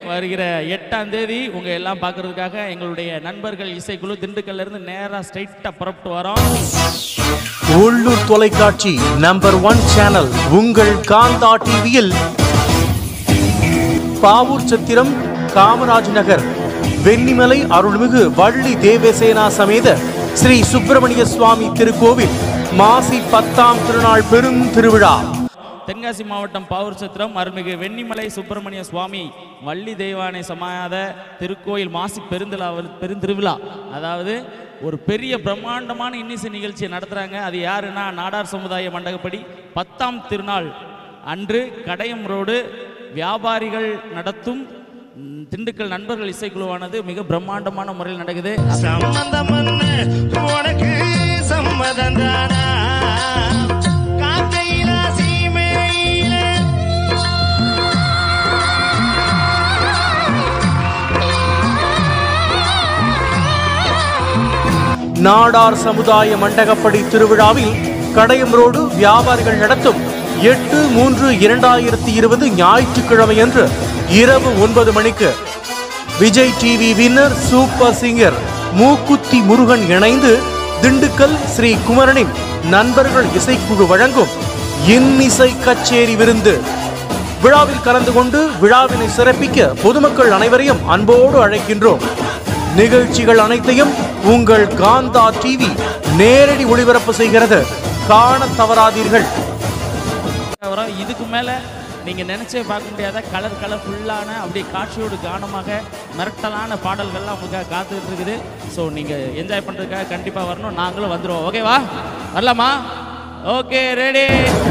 வருகிற எட்டாம் தேதி உங்க எல்லாம் பார்க்கறதுக்காக எங்களுடைய நண்பர்கள் இசைக்குழு திண்டுக்கல்ல இருந்து நேரா ஸ்ட்ரைட்டா புறப்பட்டு வரோம் உள்ளூர் தொலைக்காட்சி நம்பர் ஒன் சேனல் உங்கள் காந்தா டிவியில் பாவூர் சத்திரம் காமராஜ் நகர் வெண்ணிமலை அருள்மிகு வள்ளி தேவசேனா சமேத ஸ்ரீ சுப்பிரமணிய சுவாமி திருக்கோவில் மாசி பத்தாம் திருநாள் பெரும் திருவிழா தென்காசி மாவட்டம் பாவூர் சத்திரம் அருள்மிகு வெண்ணிமலை சுப்பிரமணிய சுவாமி வள்ளி தெய்வானை சமாத திருக்கோயில் மாசி பெருந்திழா பெருந்திருவிழா அதாவது ஒரு பெரிய பிரம்மாண்டமான இன்னிசை நிகழ்ச்சியை நடத்துகிறாங்க அது யாருன்னா நாடார் சமுதாய மண்டகப்படி பத்தாம் திருநாள் அன்று கடையம் ரோடு வியாபாரிகள் நடத்தும் ம், திண்டுக்கல் நண்பர்கள் இசைக்குழுவானது மிக பிரம்மாண்டமான முறையில் நடக்குது சம்மந்தம் உனக்கு சம்மதம் தானா காக்கையில சீமையில நாடார் சமுதாய மண்டகப்படி திருவிழாவில் கடையம் ரோடு வியாபாரிகள் நடத்தும் எட்டு மூன்று இரண்டாயிரத்தி இருபது ஞாயிற்றுக்கிழமையன்று இரவு ஒன்பது மணிக்கு Vijay TV winner super singer Mookuthi Murugan இணைந்து திண்டுக்கல் ஸ்ரீ குமரனின் நண்பர்கள் இசைக்குழு வழங்கும் இன்னிசை கச்சேரி விருந்து விழாவில் கலந்து கொண்டு விழாவினை சிறப்பிக்க பொதுமக்கள் அனைவரையும் அன்போடு அழைக்கின்றோம் நிகழ்ச்சிகள் அனைத்தையும் உங்கள் காந்தா டிவி நேரடி ஒளிபரப்பு செய்கிறது காண தவறாதீர்கள் வரோம் இதுக்கு மேலே நீங்கள் நினச்சே பார்க்க முடியாத கலர் கலர்ஃபுல்லான அப்படியே காட்சியோடு கானமாக மிரட்டலான பாடல்கள்லாம் உங்களுக்காக காத்துக்கிட்டு இருக்குது ஸோ நீங்கள் என்ஜாய் பண்ணுறதுக்காக கண்டிப்பாக வரணும் நாங்களும் வந்துடுவோம் ஓகேவா வரலாமா ஓகே ரெடி